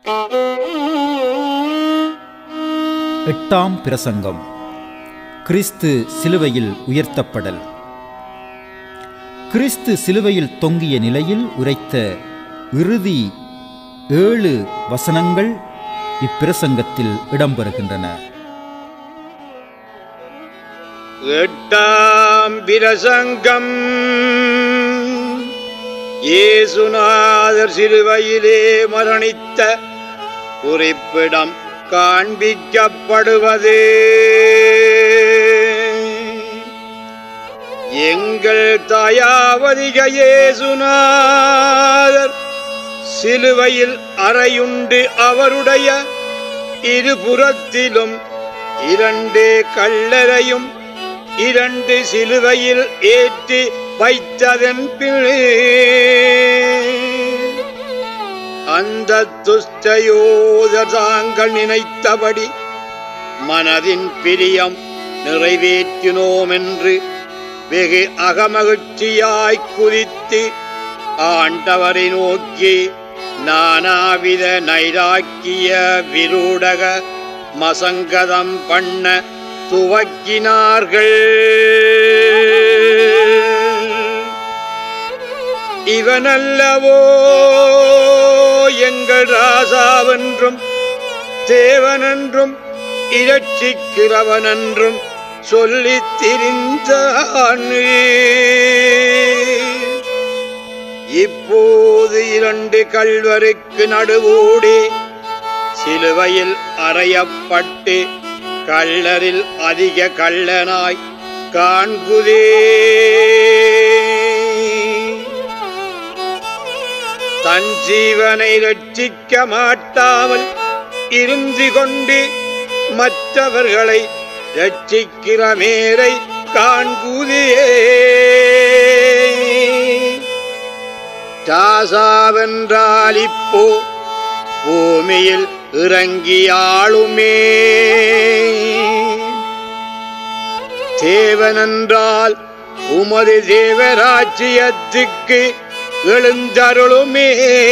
எட்டாம் பிரசங்கம் கிறிஸ்து சிலுவையில் உயர்த்தப்படல் கிறிஸ்து சிலுவையில் தொங்கிய நிலையில் உரைத்த இறுதி ஏழு வசனங்கள் இப்பிரசங்கத்தில் இடம்பெறுகின்றன எட்டாம் பிரசங்கம் இயேசுநாதர் சிலுவையிலே மரணித்த குறிப்பிடம் காண்பிக்கப்படுவது எங்கள் தயாவதிக இயேசுநாதர் சிலுவையில் அறையுண்டு அவருடைய இருபுறத்திலும் இரண்டு கல்லறையும் இரண்டு சிலுவையில் ஏற்றி வைத்ததன் பின் அந்த துஷ்டயோதர் தாங்கள் நினைத்தபடி மனதின் பிரியம் நிறைவேற்றினோம் என்று வெகு அகமகிழ்ச்சியாய் குதித்து ஆண்டவரை நோக்கி நானாவித நைராக்கிய விரூடக மசங்கதம் பண்ண துவக்கினார்கள் இவனல்லவோ எங்கள் ராசாவென்றும் தேவனென்றும் இரட்சிக்கிறவனென்றும் சொல்லித் திரிந்தான் இப்போது இரண்டு கல்வருக்கு நடுவோடே சிலுவையில் அறையப்பட்டு கள்ளரில் அதிக கள்ளனாய் காண்குதே தன் ஜீவனை ரட்சிக்க மாட்டாமல் இருந்து கொண்டு மற்றவர்களை ரட்சிக்கிற மேரை காண்குதே ராசாவென்றால் இப்போ பூமியில் இறங்கியாளுமே தேவனென்றால் உமது தேவராஜ்யத்துக்கு எழுந்தருளுமே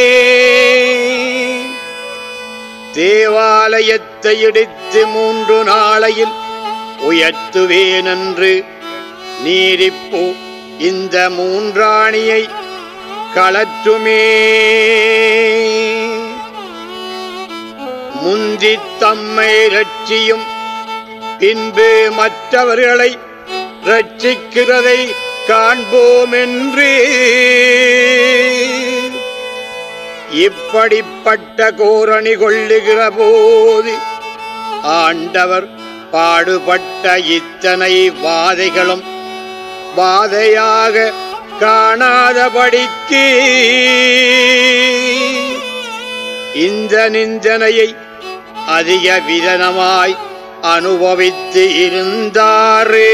தேவாலயத்தை இடித்து மூன்று நாளையில் உயர்த்துவேன் என்று நீரிப்போ இந்த மூன்றாணியை களற்றுமே முந்தி தம்மை ரட்சியும் பின்பு மற்றவர்களை ரட்சிக்கிறதை காண்போம் என்று இப்படிப்பட்ட கோரணி கொள்ளுகிற போது ஆண்டவர் பாடுபட்ட இத்தனை வாதைகளும் வாதையாக காணாதபடிக்கு இந்த நிந்தனையை அதிக விதனமாய் அனுபவித்து இருந்தாரே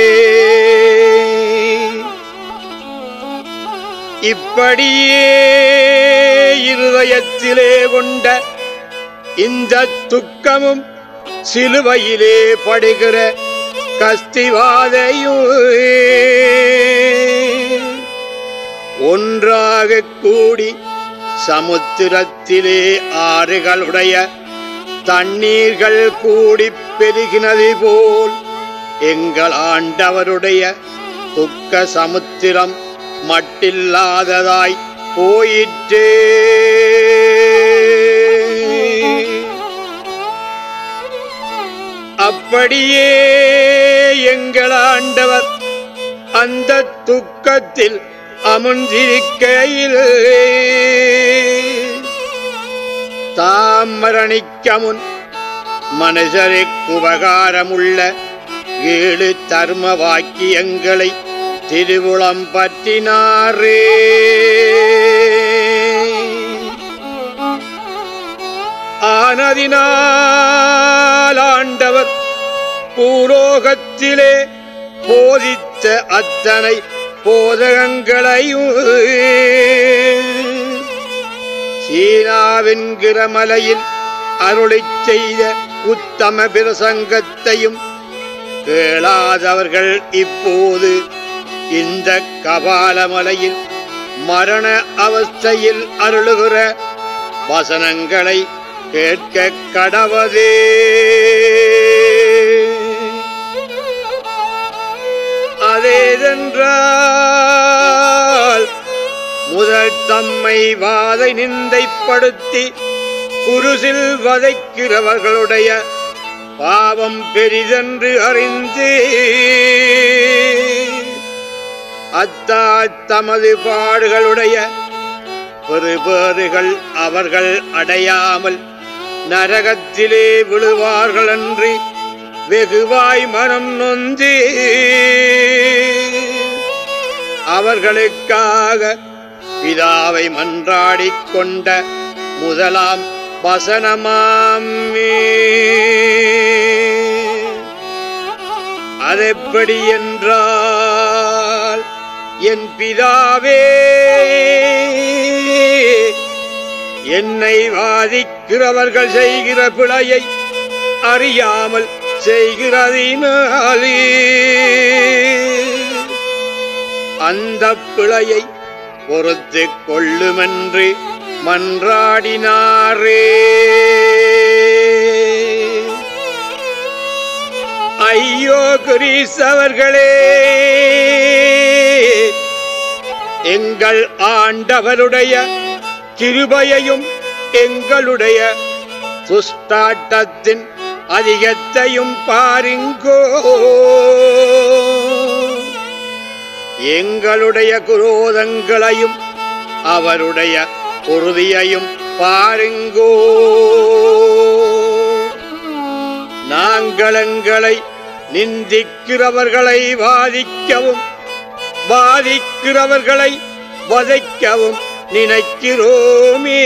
இப்படியே இருதயத்திலே கொண்ட இந்த துக்கமும் சிலுவையிலே படுகிற கஸ்திவாதையும் ஒன்றாக கூடி சமுத்திரத்திலே ஆறுகளுடைய தண்ணீர்கள் கூடி பெருகினது போல் எங்கள் ஆண்டவருடைய துக்க சமுத்திரம் மட்டில்லாததாய் போயிற்றே அப்படியே எங்கள் ஆண்டவர் அந்த துக்கத்தில் அமுந்திருக்கையில் தாம் மரணிக்க முன் மனுஷருக்கு உபகாரமுள்ள ஏழு தர்ம வாக்கியங்களை திருவுளம் பற்றினாரே ஆனதினால் ஆண்டவர் பூலோகத்திலே போதித்த அத்தனை போதகங்களையும் சீனாவென்கிற மலையில் அருளிச் செய்த உத்தம பிரசங்கத்தையும் கேளாதவர்கள் இப்போது இந்த கபாலமலையில் மரண அவஸ்தையில் அருளுகிற வசனங்களை கேட்க கடவதே அதேதென்றால் முதல் தம்மை வாதை நிந்தைப்படுத்தி குருசில் வதைக்கிறவர்களுடைய பாவம் பெரிதென்று அறிந்து அத்தா தமது பாடுகளுடைய பெறுபேறுகள் அவர்கள் அடையாமல் நரகத்திலே விழுவார்கள் என்று வெகுவாய் மனம் நொந்து அவர்களுக்காக பிதாவை மன்றாடிக் கொண்ட முதலாம் வசனமாமே அதெப்படி என்றால் என் பிதாவே என்னை வாதிக்கிறவர்கள் செய்கிற பிழையை அறியாமல் செய்கிறதினாலே அந்த பிழையை பொறுத்து கொள்ளுமென்று மன்றாடினாரே ஐயோ கிரீஸ்தவர்களே எங்கள் ஆண்டவருடைய கிருபையையும் எங்களுடைய துஷ்டாட்டத்தின் அதிகத்தையும் பாருங்கோ எங்களுடைய குரோதங்களையும் அவருடைய உறுதியையும் பாருங்கோ நாங்கள் எங்களை நிந்திக்கிறவர்களை வாதிக்கவும் வாதிக்கிறவர்களை வதைக்கவும் நினைக்கிறோமே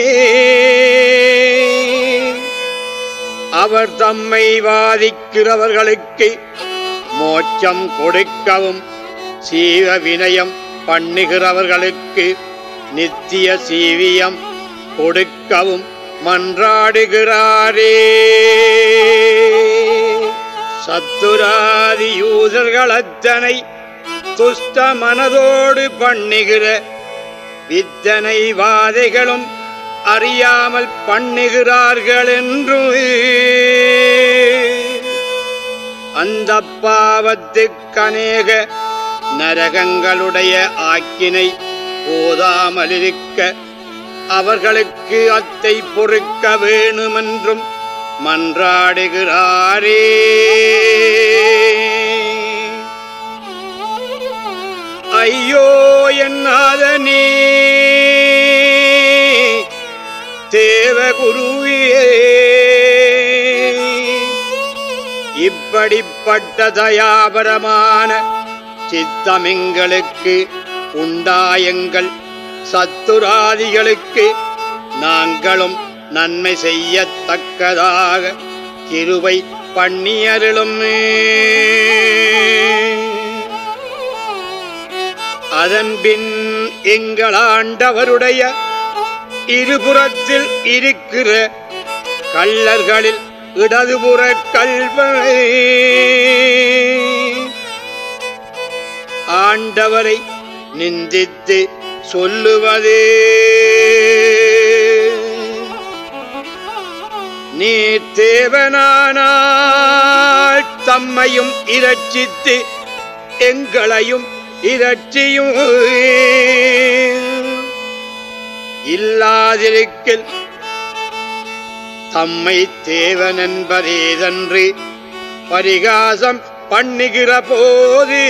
அவர் தம்மை வாதிக்கிறவர்களுக்கு மோட்சம் கொடுக்கவும் சீவ வினயம் பண்ணுகிறவர்களுக்கு நித்திய சீவியம் கொடுக்கவும் மன்றாடுகிறாரே சத்துராதி யூதர்கள் அத்தனை துஷ்ட மனதோடு பண்ணுகிற வித்தனை வாதைகளும் அறியாமல் பண்ணுகிறார்கள் என்று அந்த பாவத்துக்கநேக நரகங்களுடைய ஆக்கினை போதாமலிருக்க அவர்களுக்கு அத்தை பொறுக்க வேணுமென்றும் மன்றாடுகிறாரே ஐயோ என்னாதனே தேவகுருவே இப்படிப்பட்ட தயாபரமான சித்தமெங்களுக்கு உண்டாயங்கள் சத்துராதிகளுக்கு நாங்களும் நன்மை செய்யத்தக்கதாக கிருபை பண்ணியருளும் அதன்பின் எங்களாண்டவருடைய இருபுறத்தில் இருக்கிற கள்ளர்களில் இடதுபுற கல்வனை ஆண்டவரை நிந்தித்து சொல்லுவதே நீ தேவனானால் தம்மையும் இரட்சித்து எங்களையும் இரட்சியும் இல்லாதிருக்கில் தம்மை தேவன் என்பதேதன்று பரிகாசம் பண்ணுகிற போது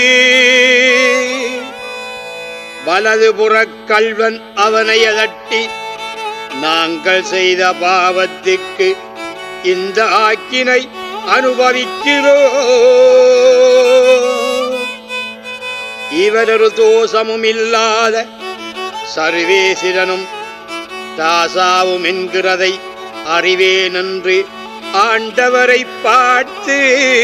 வலதுபுறக் கல்வன் அவனை அதட்டி நாங்கள் செய்த பாவத்துக்கு இந்த ஆக்கினை அனுபவிக்கிறோ இவரொரு தோஷமும் இல்லாத சர்வேசிரனும் தாசாவும் என்கிறதை அறிவேனென்று ஆண்டவரை பார்த்து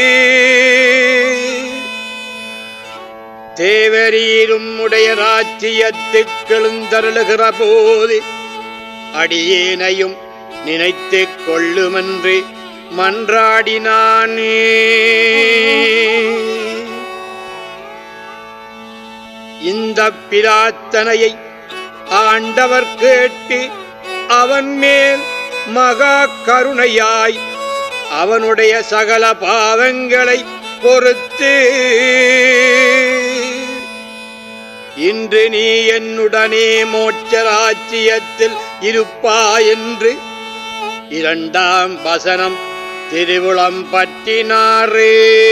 தேவரீரும் உடைய ராஜ்யத்துக்கெழுந்தருளுகிற போது அடியேனையும் நினைத்துக் கொள்ளுமென்று மன்றாடினானே இந்த பிரார்த்தனையை ஆண்டவர் கேட்டு அவன் மேல் மகா கருணையாய் அவனுடைய சகல பாவங்களை பொறுத்து இன்று நீ என்னுடனே மோட்ச ராஜ்யத்தில் இருப்பாய் என்று இரண்டாம் வசனம் திருவுளம் பற்றினாரே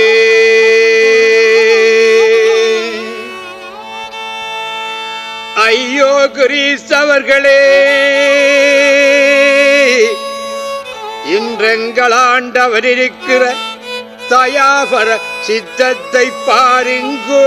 ஐயோ கிரீஸ்தவர்களே இன்றெங்கள் ஆண்டவர் இருக்கிற தயாபர சித்தத்தை பாருங்கோ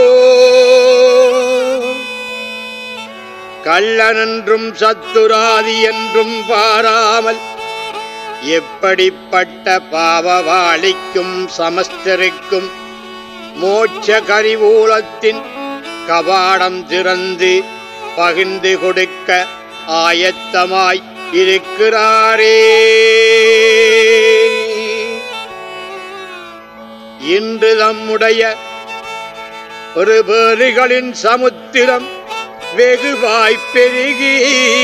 கள்ளனென்றும் சத்துராதி என்றும் பாராமல் எப்படிப்பட்ட பாவவாளிக்கும் சமஸ்தருக்கும் மோட்ச கரிவூலத்தின் கபாடம் திறந்து பகிர்ந்து கொடுக்க ஆயத்தமாய் இருக்கிறாரே இன்று நம்முடைய பெருபேறுகளின் சமுத்திரம் வெகுவாய் பெருகி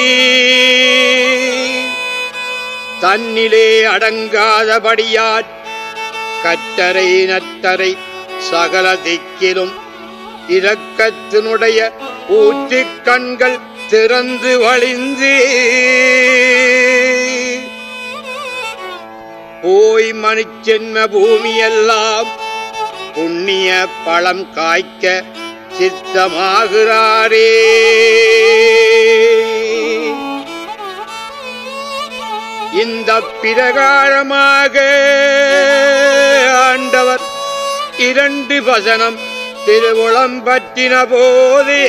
தன்னிலே அடங்காதபடியால் கட்டரை நட்டரை சகல திக்கிலும் இரக்கத்தினுடைய ஊற்றிக் கண்கள் திறந்து வழிந்து போய் மனுச்சென்ம பூமியெல்லாம் புண்ணிய பழம் காய்க்க சித்தமாகிறாரே இந்த பிரகாரமாக ஆண்டவர் இரண்டு வசனம் திருவுளம் பற்றின போதே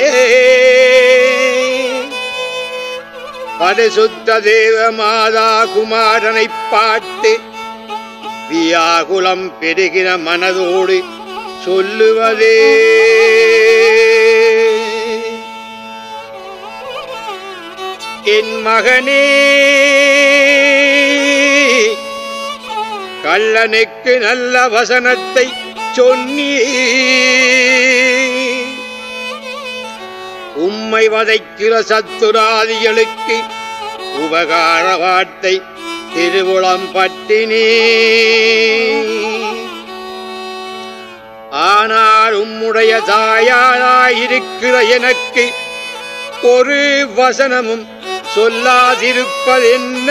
பரிசுத்த தேவ மாதா குமாரனை பாட்டு வியாகுலம் பெருகின மனதோடு சொல்லுவதே என் மகனே கள்ளனுக்கு நல்ல வசனத்தை சொன்னி உம்மை வதைக்கிற சத்துராதிகளுக்கு உபகார வார்த்தை திருவுளம் பட்டினே ஆனால் உம்முடைய தாயாராயிருக்கிற எனக்கு ஒரு வசனமும் சொல்லாதிருப்பதென்ன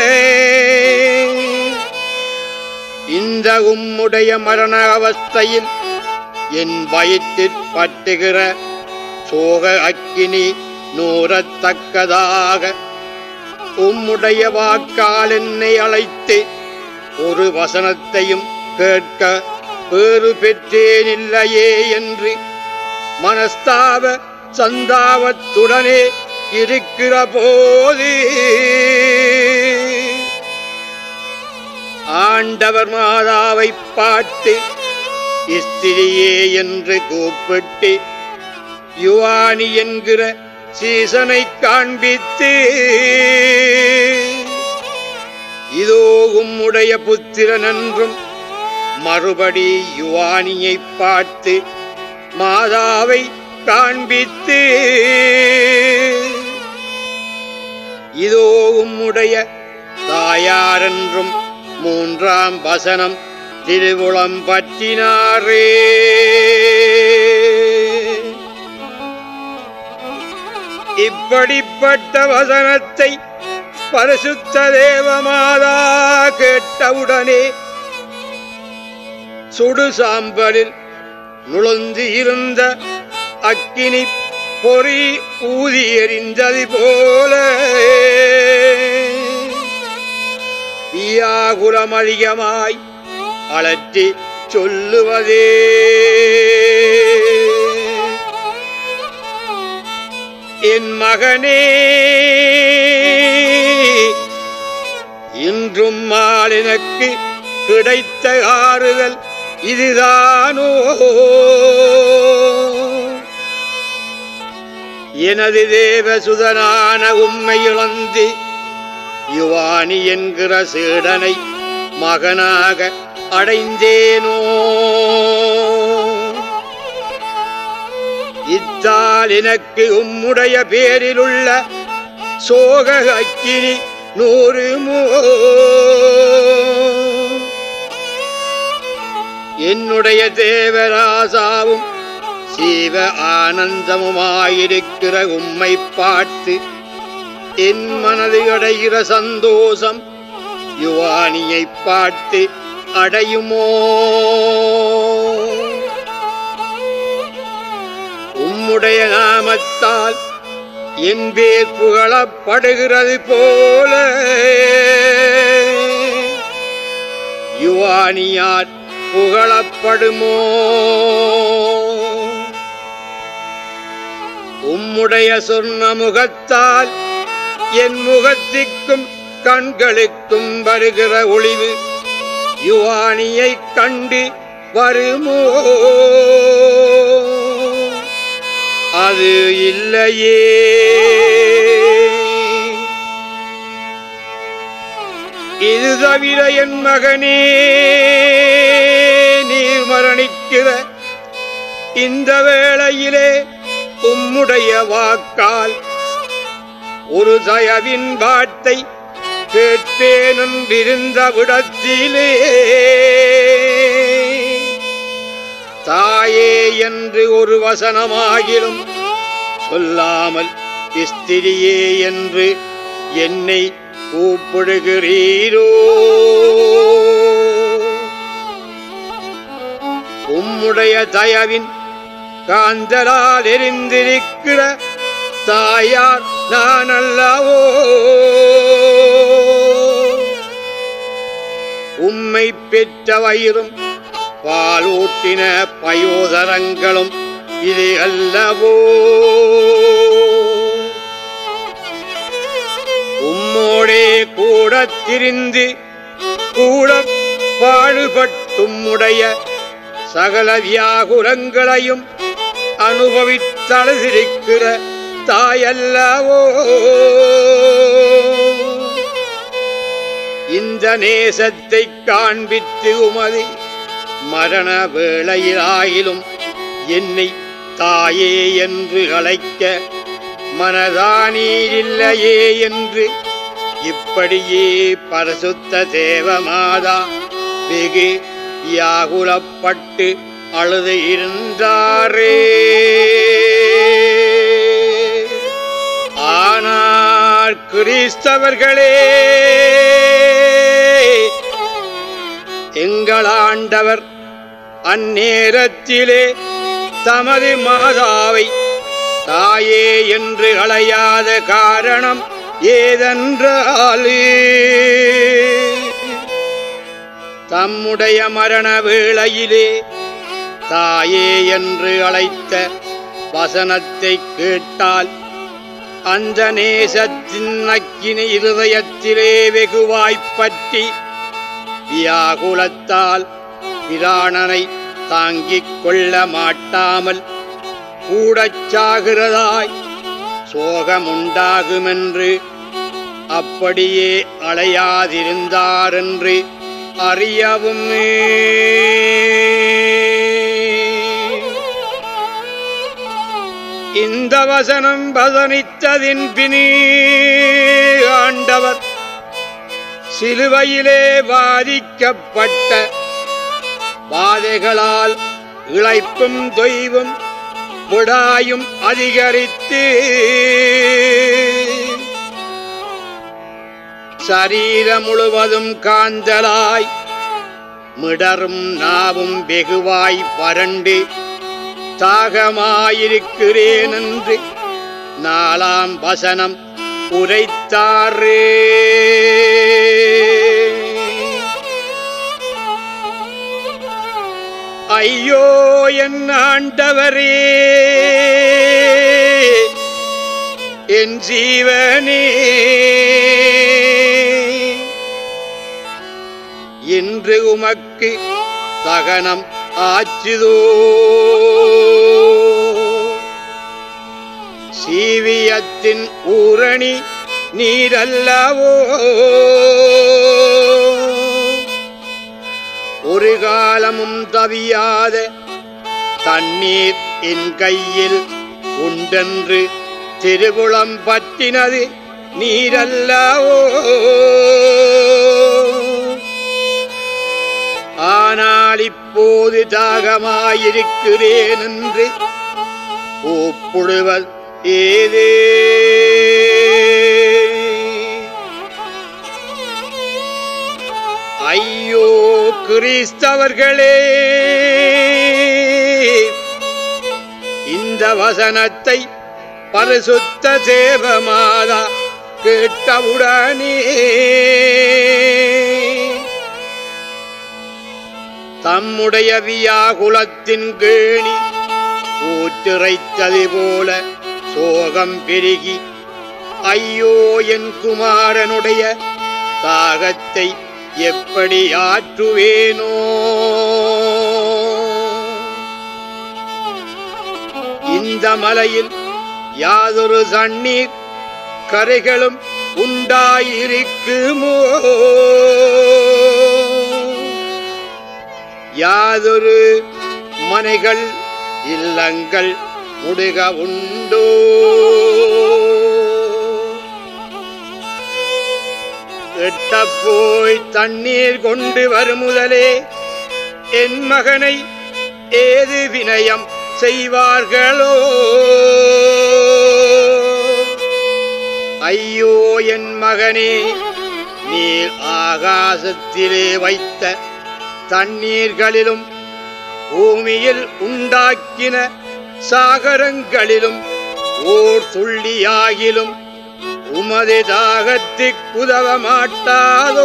இந்த உம்முடைய மரண அவஸ்தையில் என் வயிற்றிற் பட்டுகிற சோக அக்கினி நூறத்தக்கதாக உம்முடைய வாக்கால் என்னை அழைத்து ஒரு வசனத்தையும் கேட்க பேறு பெற்றேனில்லையே என்று மனஸ்தாப சந்தாபத்துடனே இருக்கிற போது ஆண்டவர் மாதாவை பாட்டு ஸ்திரியே என்று கூப்பிட்டு யுவானி என்கிற சீசனை காண்பித்து இதோ உம்முடைய புத்திரன் என்றும் மறுபடி யுவானியை பார்த்து மாதாவை காண்பித்து இதோ உம்முடைய தாயாரென்றும் மூன்றாம் வசனம் திருவுளம் பற்றினாரே இப்படிப்பட்ட வசனத்தை பரிசுத்த தேவமாதா கேட்டவுடனே சுடு சாம்பலில் நுழைந்து இருந்த அக்கினி பொறி ஊதி எறிந்தது போல வியாகுலம் அதிகமாய் அலற்றி சொல்லுவதே என் மகனே இன்றும் மால் எனக்கு கிடைத்த ஆறுதல் இதுதானோ எனது தேவசுதனான உம்மை இழந்து யுவானி என்கிற சீடனை மகனாக அடைந்தேனோ இத்தால் எனக்கு உம்முடைய பேரிலுள்ள சோக அக்கினி நூறு மோ என்னுடைய தேவராசாவும் சீவ ஆனந்தமுமாயிருக்கிற உம்மை பார்த்து என் மனது அடைகிற சந்தோஷம் யுவானியை பார்த்து அடையுமோ உம்முடைய நாமத்தால் என் பேர் புகழப்படுகிறது போல யுவானியார் புகழப்படுமோ உம்முடைய சொர்ண முகத்தால் என் முகத்திற்கும் கண்களுக்கும் வருகிற ஒளிவு யுவானியை கண்டு வருமோ அது இல்லையே இது தவிர என் மகனே நீர் மரணிக்கிற இந்த வேளையிலே உம்முடைய வாக்கால் ஒரு தயவின் வார்த்தை கேட்பேனென்றிருந்த விடத்திலே தாயே என்று ஒரு வசனமாகிலும் சொல்லாமல் ஸ்திரியே என்று என்னை கூப்பிடுகிறீரோ உம்முடைய தயவின் காந்தலால் எரிந்திருக்கிற தாயார் நான் அல்லவோ உம்மை பெற்ற வயிறும் பாலூட்டின பயோதரங்களும் இது அல்லவோ உம்மோடே கூட திரிந்து கூட பாடுபட்டும்முடைய சகல வியாகுலங்களையும் அனுபவித்தழுதிருக்கிற தாயல்லவோ இந்த நேசத்தை காண்பித்து உமது மரண வேளையிலாயிலும் என்னை தாயே என்று அழைக்க மனதானீரில்லையே என்று இப்படியே பரிசுத்த தேவமாதா வெகு வியாகுலப்பட்டு அழுது இருந்தாரே ஆனால் கிறிஸ்தவர்களே எங்கள் ஆண்டவர் அந்நேரத்திலே தமது மாதாவை தாயே என்று அழையாத காரணம் ஏதென்றாலே தம்முடைய மரண வேளையிலே தாயே என்று அழைத்த வசனத்தை கேட்டால் அந்த நேசத்தின் நக்கினி இருதயத்திலே வெகுவாய்ப்பற்றி வியாகுலத்தால் பிராணனை தாங்கிக் கொள்ள மாட்டாமல் கூடச் சாகிறதாய் சோகமுண்டாகுமென்று அப்படியே அலையாதிருந்தாரென்று அறியவும் இந்த வசனம் வசனித்ததின் பினி ஆண்டவர் சிலுவையிலே பாதிக்கப்பட்ட பாதைகளால் இழைப்பும் தொய்வும் விடாயும் அதிகரித்து சரீரம் முழுவதும் காந்தலாய் மிடரும் நாவும் வெகுவாய் வறண்டு தாகமாயிருக்கிறேன் என்று நாலாம் வசனம் உரைத்தாரே ஐயோ என் ஆண்டவரே என் ஜீவனே இன்று உமக்கு தகனம் ஆச்சுதோ சீவியத்தின் ஊரணி நீரல்லவோ ஒரு காலமும் தவியாத தண்ணீர் என் கையில் உண்டென்று திருவுளம் பற்றினது நீரல்லவோ இப்போது தாகமாயிருக்கிறேன் என்று கூப்பிடுவது ஏதே ஐயோ கிறிஸ்தவர்களே இந்த வசனத்தை பரிசுத்த தேவமாதா கேட்டவுடனே தம்முடைய வியாகுலத்தின் கேணி ஊற்றிறைத்தது போல சோகம் பெருகி ஐயோ என் குமாரனுடைய தாகத்தை எப்படி ஆற்றுவேனோ இந்த மலையில் யாதொரு தண்ணீர் கரைகளும் உண்டாயிருக்குமோ யாதொரு மனைகள் இல்லங்கள் முடுக உண்டோ எட்ட போய் தண்ணீர் கொண்டு வரும் முதலே என் மகனை ஏது வினயம் செய்வார்களோ ஐயோ என் மகனே நீர் ஆகாசத்திலே வைத்த தண்ணீர்களிலும் பூமியில் உண்டாக்கின சாகரங்களிலும் ஓர் துள்ளியாகிலும் உமது தாகத்திற்கு உதவ மாட்டாதோ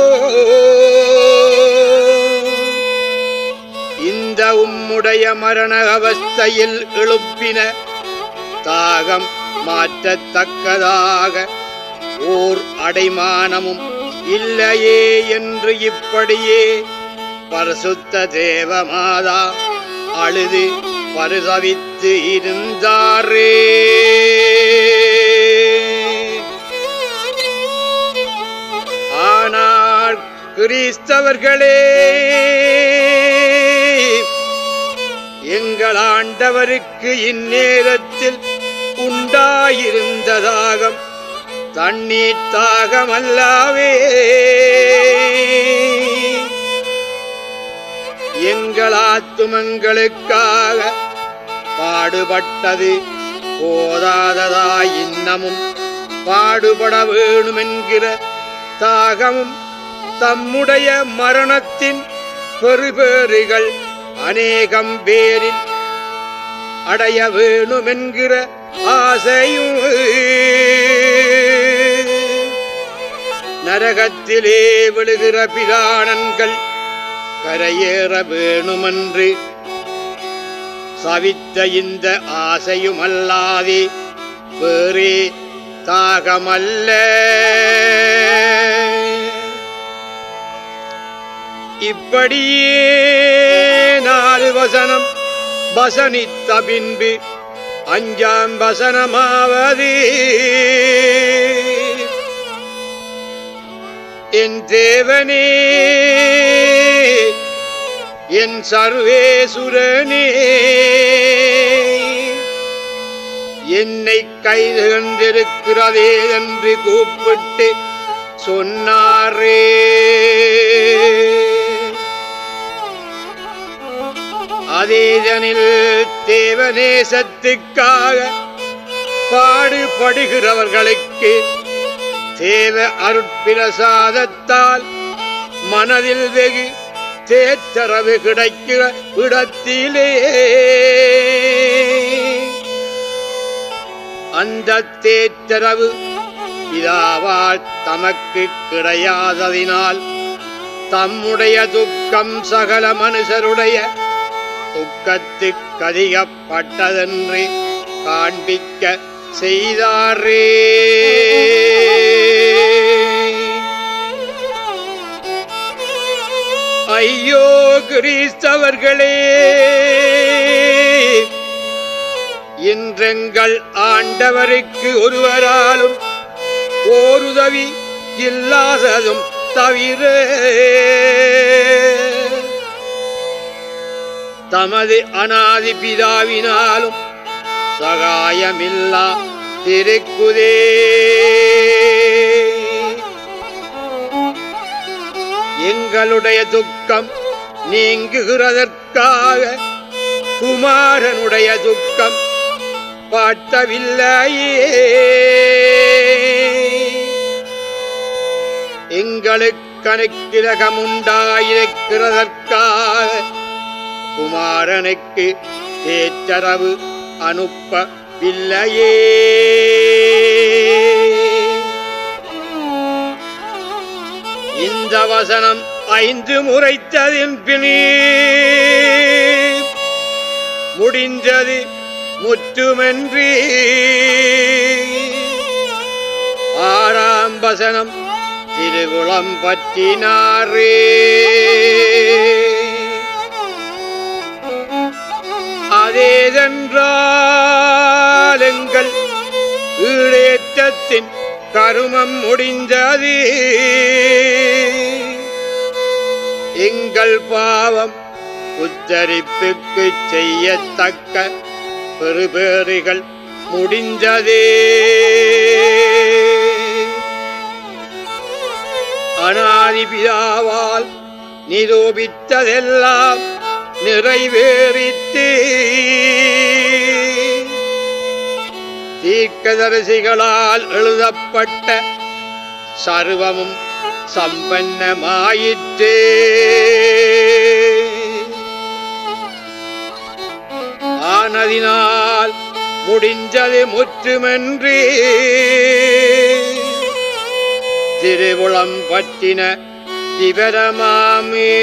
இந்த உம்முடைய மரண அவஸ்தையில் எழுப்பின தாகம் மாற்றத்தக்கதாக ஓர் அடைமானமும் இல்லையே என்று இப்படியே பரிசுத்த தேவமாதா அழுது பரிதவித்து இருந்தாரே ஆனால் கிறிஸ்தவர்களே எங்கள் ஆண்டவருக்கு இந்நேரத்தில் உண்டாயிருந்த தாகம் தண்ணீர் தாகமல்லாவே எங்கள் ஆத்துமங்களுக்காக பாடுபட்டது போதாததாய் இன்னமும் பாடுபட வேணுமென்கிற தாகமும் தம்முடைய மரணத்தின் பெறுபேறுகள் அநேகம் பேரில் அடைய வேணுமென்கிற ஆசையும் நரகத்திலே விழுகிற பிராணன்கள் கரையேற வேணுமென்று சவித்த இந்த ஆசையுமல்லாதே வேறே தாகமல்ல இப்படியே நாலு வசனம் வசனித்த பின்பு அஞ்சாம் வசனமாவது என் தேவனே என் சர்வேசுரனே என்னை கைது கண்டிருக்கிறதே என்று கூப்பிட்டு சொன்னாரே அதேதனில் தேவநேசத்துக்காக பாடுபடுகிறவர்களுக்கு தேவ அருட்பிரசாதத்தால் மனதில் வெகு தேற்றரவு கிடைக்கிற இடத்திலே அந்த தேற்றரவு பிதாவால் தமக்கு கிடையாததினால் தம்முடைய துக்கம் சகல மனுஷருடைய துக்கத்துக்கு அதிகப்பட்டதென்று காண்பிக்க செய்தாரே ஐயோ கிறிஸ்தவர்களே இன்றெங்கள் ஆண்டவருக்கு ஒருவராலும் ஓருதவி இல்லாததும் தவிர தமது அனாதி பிதாவினாலும் சகாயமில்லா திருக்குதே எங்களுடைய துக்கம் நீங்குகிறதற்காக குமாரனுடைய துக்கம் பார்த்தவில்லையே எங்களுக்கு கணக்கிலகம் உண்டாயிருக்கிறதற்காக குமாரனுக்கு தேற்றரவு அனுப்பவில்லையே இந்த வசனம் ஐந்து முறைத்ததின் பினே முடிந்தது முற்றுமென்று ஆறாம் வசனம் திருகுளம் பற்றினாரே அதேதென்றால் எங்கள் ஈடேற்றத்தின் கருமம் முடிந்தது எங்கள் பாவம் உத்தரிப்புக்கு செய்யத்தக்க பெறுபேறுகள் முடிந்ததே அனாதிபிதாவால் நிரூபித்ததெல்லாம் நிறைவேறித்து தீர்க்கதரிசிகளால் எழுதப்பட்ட சர்வமும் சம்பன்னமாயிற்று ஆனதினால் முடிஞ்சது முற்றுமென்று திருவுளம் பற்றின விவரமாமே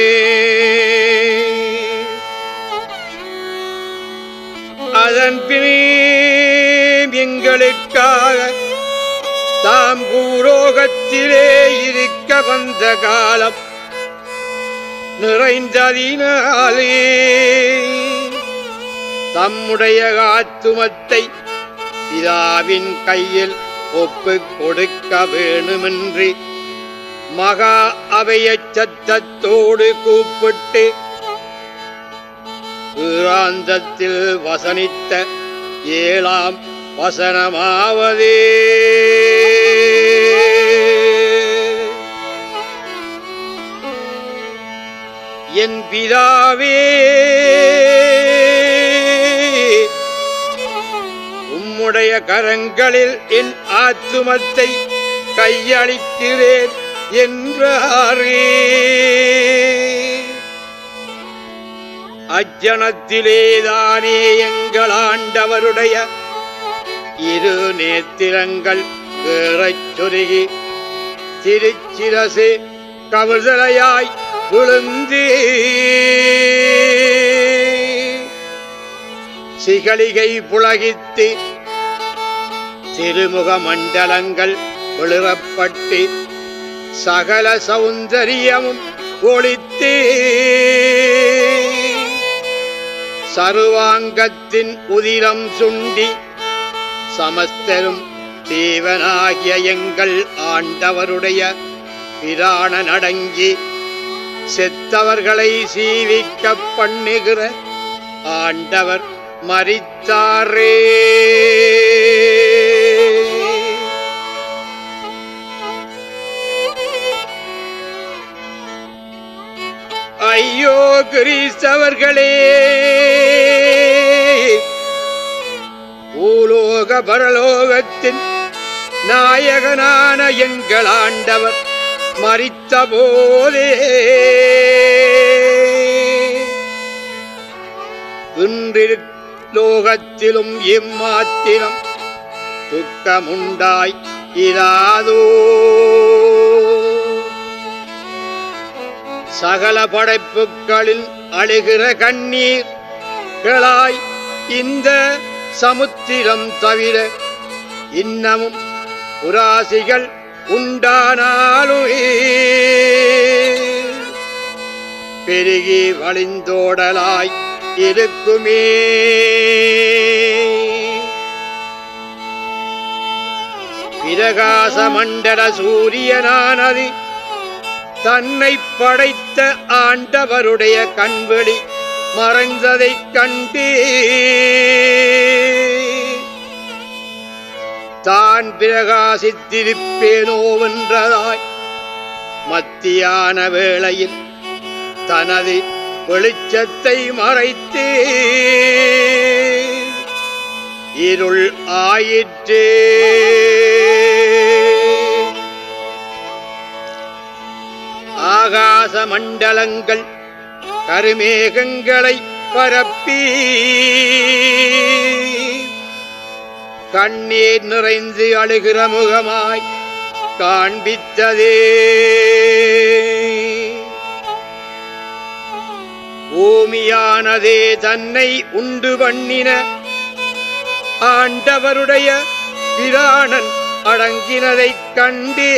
அதன் பினே எங்களுக்காக தாம் பூரோகத்திலே இருக்க வந்த காலம் நிறைந்ததினாலே தம்முடைய ஆத்துமத்தை பிதாவின் கையில் ஒப்புக் கொடுக்க வேணுமென்று மகா அவையச் சத்தத்தோடு கூப்பிட்டு ஈராந்தத்தில் வசனித்த ஏழாம் வசனமாவதே என் பிதாவே உம்முடைய கரங்களில் என் ஆத்துமத்தை கையளிக்கிறேன் என்றாரே அஜனத்திலேதானே எங்கள் ஆண்டவருடைய இரு நேத்திரங்கள் ஏறச் சொருகி திருச்சிரசு கவிழ்தலையாய் விழுந்து சிகளிகை புலகித்து திருமுக மண்டலங்கள் விழுறப்பட்டு சகல சௌந்தரியமும் ஒளித்து சருவாங்கத்தின் உதிரம் சுண்டி சமஸ்தரும் தேவனாகிய எங்கள் ஆண்டவருடைய பிராண நடங்கி செத்தவர்களை சீவிக்க பண்ணுகிற ஆண்டவர் மரித்தாரே ஐயோ கிறிஸ்தவர்களே பூலோக பரலோகத்தின் நாயகனான எங்கள் ஆண்டவர் மரித்த போதே இன்றிரு லோகத்திலும் இம்மாத்திரம் துக்கமுண்டாய் இராதோ சகல படைப்புகளில் அழுகிற கண்ணீர் களாய் இந்த சமுத்திரம் தவிர இன்னமும் புராசிகள் உண்டானாலுமே பெருகி வழிந்தோடலாய் இருக்குமே பிரகாச மண்டல சூரியனானது தன்னை படைத்த ஆண்டவருடைய கண்வெளி மறைந்ததைக் கண்டு தான் பிரகாசித்திருப்பேனோவென்றதாய் மத்தியான வேளையில் தனது வெளிச்சத்தை மறைத்து இருள் ஆயிற்று ஆகாச மண்டலங்கள் கருமேகங்களை பரப்பி கண்ணீர் நிறைந்து அழுகிற முகமாய் காண்பித்ததே பூமியானதே தன்னை உண்டு பண்ணின ஆண்டவருடைய பிராணன் அடங்கினதைக் கண்டே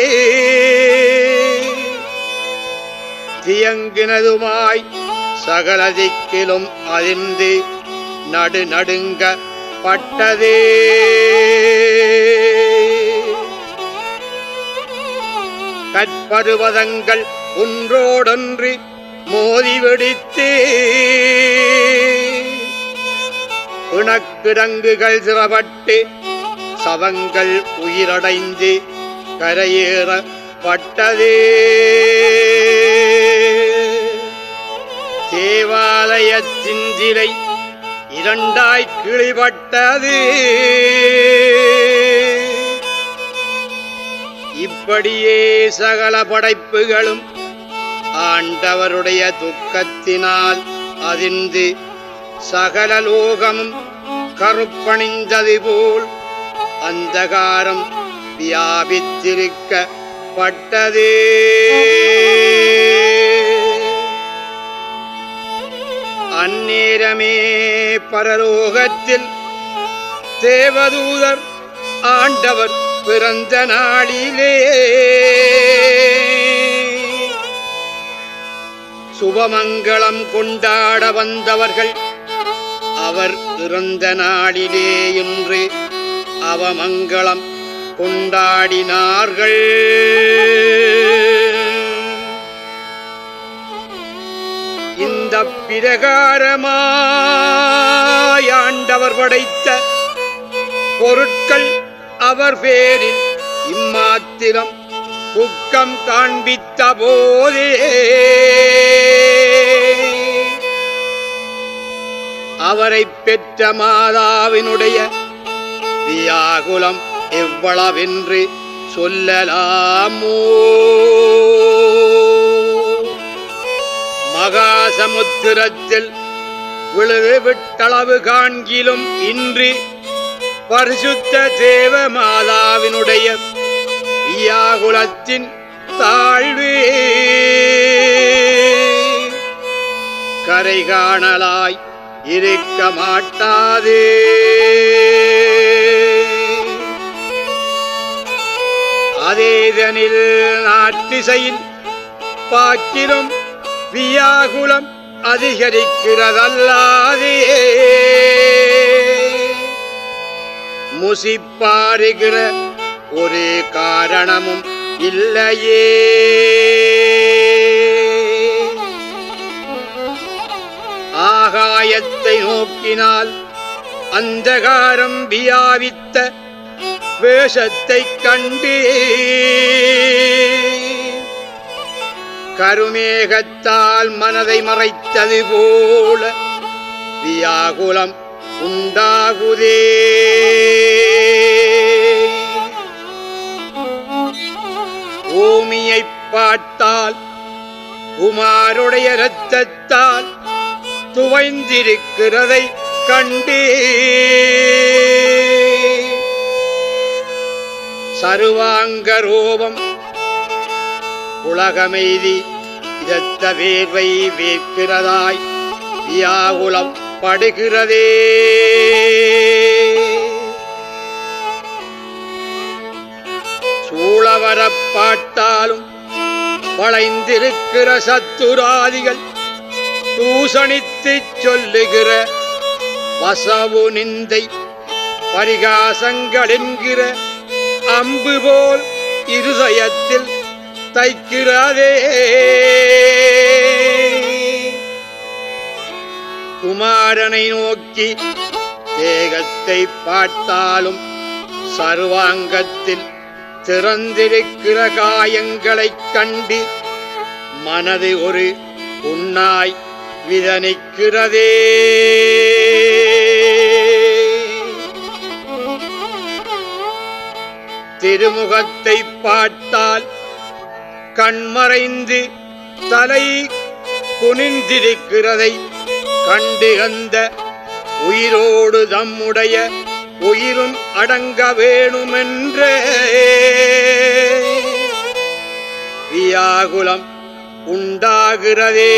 தியங்கினதுமாய் சகல திக்கிலும் அதிர்ந்து நடு நடுங்க பட்டதே கற்பருவதங்கள் ஒன்றோடொன்று மோதி வெடித்து பிணக்கிடங்குகள் சிறப்பட்டு சவங்கள் உயிரடைந்து கரையேறப்பட்டதே தேவாலயத்தின் சிலை இரண்டாய் கிழிபட்டது இப்படியே சகல படைப்புகளும் ஆண்டவருடைய துக்கத்தினால் அதிர்ந்து சகல லோகமும் கருப்பணிந்தது போல் அந்தகாரம் வியாபித்திருக்க பட்டதே அந்நேரமே பரலோகத்தில் தேவதூதர் ஆண்டவர் பிறந்த நாளிலே சுபமங்களம் கொண்டாட வந்தவர்கள் அவர் இறந்த நாளிலே என்று அவமங்களம் கொண்டாடினார்கள் இந்த பிரகாரமாயாண்டவர் படைத்த பொருட்கள் அவர் பேரில் இம்மாத்திரம் துக்கம் காண்பித்த போதே அவரை பெற்ற மாதாவினுடைய வியாகுலம் எவ்வளவென்று சொல்லலாமோ மகாசமுத்திரத்தில் விழுது விட்டளவு காண்கிலும் இன்று பரிசுத்த தேவ மாதாவினுடைய வியாகுலத்தின் தாழ்வே கரை காணலாய் இருக்க மாட்டாதே அதேதனில் நாட்டிசையில் பாக்கிலும் வியாகுலம் அதிகரிக்கிறதல்லாதே முசிப்பாருகிற ஒரு காரணமும் இல்லையே ஆகாயத்தை நோக்கினால் அந்தகாரம் வியாபித்த வேஷத்தைக் கண்டு கருமேகத்தால் மனதை மறைத்தது போல வியாகுலம் உண்டாகுதே பூமியை பார்த்தால் உமாருடைய இரத்தத்தால் துவைந்திருக்கிறதை கண்டே சருவாங்க ரோபம் உலகமெய்தி இரத்த வேர்வை வேர்க்கிறதாய் வியாகுலம் படுகிறதே சூழவரப் பார்த்தாலும் வளைந்திருக்கிற சத்துராதிகள் தூசணித்துச் சொல்லுகிற வசவு நிந்தை பரிகாசங்கள் என்கிற அம்பு போல் இருதயத்தில் தைக்கிறதே குமாரனை நோக்கி தேகத்தை பார்த்தாலும் சர்வாங்கத்தில் திறந்திருக்கிற காயங்களைக் கண்டு மனது ஒரு உன்னாய் விதனிக்கிறதே திருமுகத்தை பார்த்தால் கண்மறைந்து தலை குனிந்திருக்கிறதை கண்டு அந்த உயிரோடு தம்முடைய உயிரும் அடங்க வேணுமென்ற வியாகுலம் உண்டாகிறதே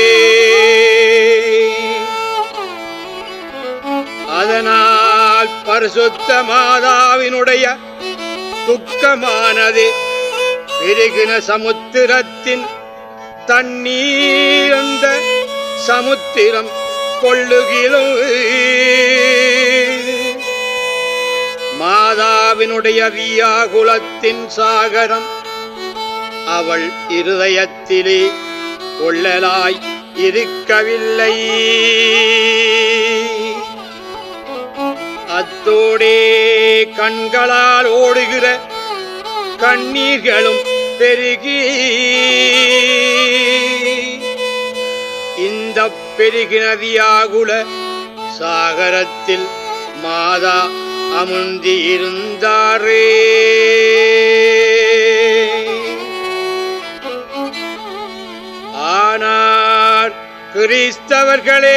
அதனால் பரிசுத்த மாதாவினுடைய துக்கமானது பெருகின சமுத்திரத்தின் தண்ணீர் அந்த சமுத்திரம் கொள்ளுகிலும் மாதாவினுடைய வியாகுலத்தின் சாகரம் அவள் இருதயத்திலே கொள்ளலாய் இருக்கவில்லை அத்தோடே கண்களால் ஓடுகிற கண்ணீர்களும் பெருகி இந்த பெருகின வியாகுல சாகரத்தில் மாதா அமுந்தி இருந்தாரே ஆனார் கிறிஸ்தவர்களே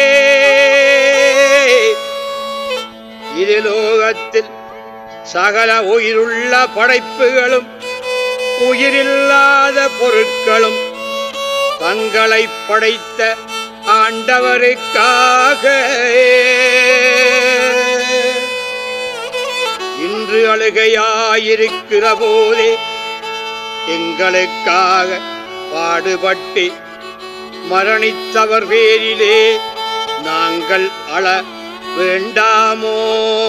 இது லோகத்தில் சகல உயிருள்ள படைப்புகளும் உயிரில்லாத பொருட்களும் தங்களை படைத்த ஆண்டவருக்காக இன்று அழுகையாயிருக்கிற போதே எங்களுக்காக பாடுபட்டு மரணித்தவர் பேரிலே நாங்கள் அழ வேண்டாமோ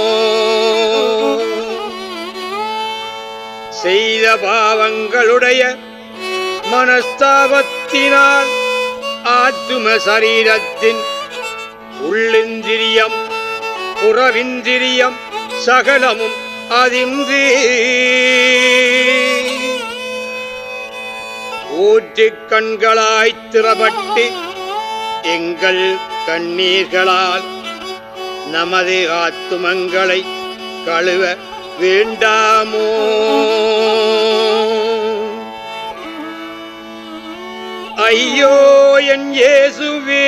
செய்த பாவங்களுடைய மனஸ்தாபத்தினால் ஆத்தும சரீரத்தின் உள்ளிந்திரியம் புறவிந்திரியம் சகலமும் அதின்றி ஊற்றுக் கண்களாய் திறப்பட்டு எங்கள் கண்ணீர்களால் நமது ஆத்துமங்களை கழுவ வேண்டாமோ ஐயோ என் இயேசுவே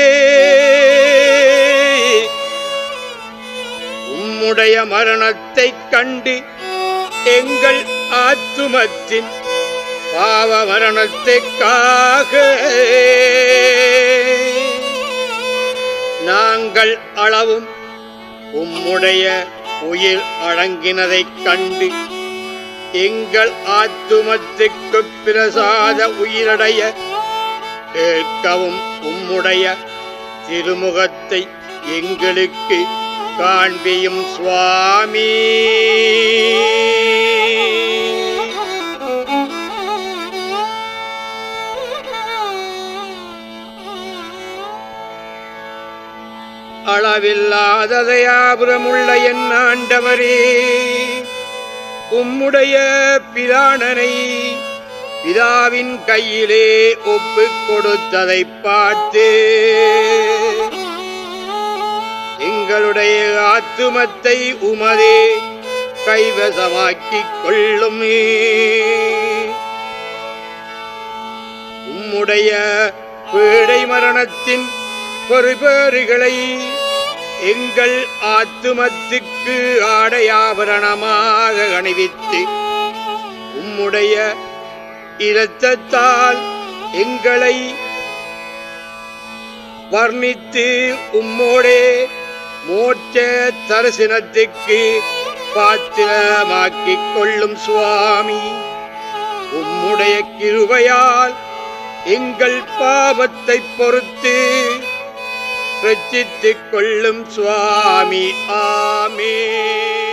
உம்முடைய மரணத்தைக் கண்டு எங்கள் ஆத்துமத்தின் பாவ மரணத்துக்காக நாங்கள் அளவும் உம்முடைய உயிர் அடங்கினதைக் கண்டு எங்கள் ஆத்துமத்துக்கு பிரசாத உயிரடைய கேட்கவும் உம்முடைய திருமுகத்தை எங்களுக்கு காண்பியும் சுவாமி அளவில்லாததையாபுரமுள்ள என் ஆண்டவரே உம்முடைய பிராணனை பிதாவின் கையிலே ஒப்புக் கொடுத்ததை பார்த்து எங்களுடைய ஆத்துமத்தை உமதே கைவசமாக்கிக் கொள்ளும் உம்முடைய பேடை மரணத்தின் பொறுபேறுகளை எங்கள் ஆத்துமத்துக்கு ஆடையாபரணமாக அணிவித்து உம்முடைய இரத்தத்தால் எங்களை வர்ணித்து உம்மோடே மோட்ச தரிசனத்துக்கு பாத்திரமாக்கிக் கொள்ளும் சுவாமி உம்முடைய கிருபையால் எங்கள் பாவத்தை பொறுத்து ரட்சித்துக் கொள்ளும் சுவாமி ஆமே